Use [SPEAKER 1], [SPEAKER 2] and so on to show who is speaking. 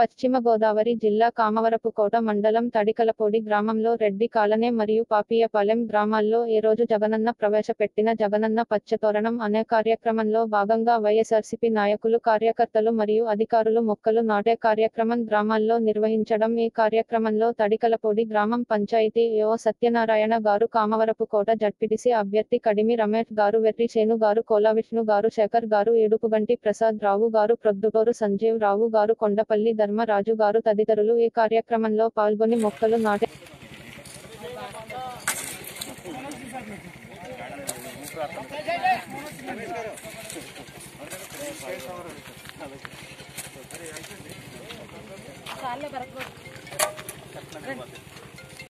[SPEAKER 1] పశ్చిమ గోదావరి జిల్లా కామవరపుకోట మండలం తడికలపొడి గ్రామంలో రెడ్డి కాలనే మరియు పాపియపాలెం గ్రామాల్లో ఈ రోజు జగనన్న ప్రవేశపెట్టిన జగనన్న పచ్చతోరణం అనే కార్యక్రమంలో భాగంగా వైఎస్ఆర్సీపీ నాయకులు కార్యకర్తలు మరియు అధికారులు మొక్కలు నాటే కార్యక్రమం గ్రామాల్లో నిర్వహించడం ఈ కార్యక్రమంలో తడికలపొడి గ్రామం పంచాయతీ ఏఓ సత్యనారాయణ గారు కామవరపుకోట జడ్పీటీసీ అభ్యర్థి కడిమి రమేష్ గారు వెర్రి శేను గారు కోలావిష్ణు గారు శేఖర్ గారు ఏడుపుగంటి ప్రసాద్ రావు గారు ప్రొద్దుటూరు సంజీవ్ రావు గారు కొండపల్లి ధర్మరాజు గారు తదితరులు ఈ కార్యక్రమంలో పాల్గొని మొక్కలు నాటే
[SPEAKER 2] చాలే కరెక్ట్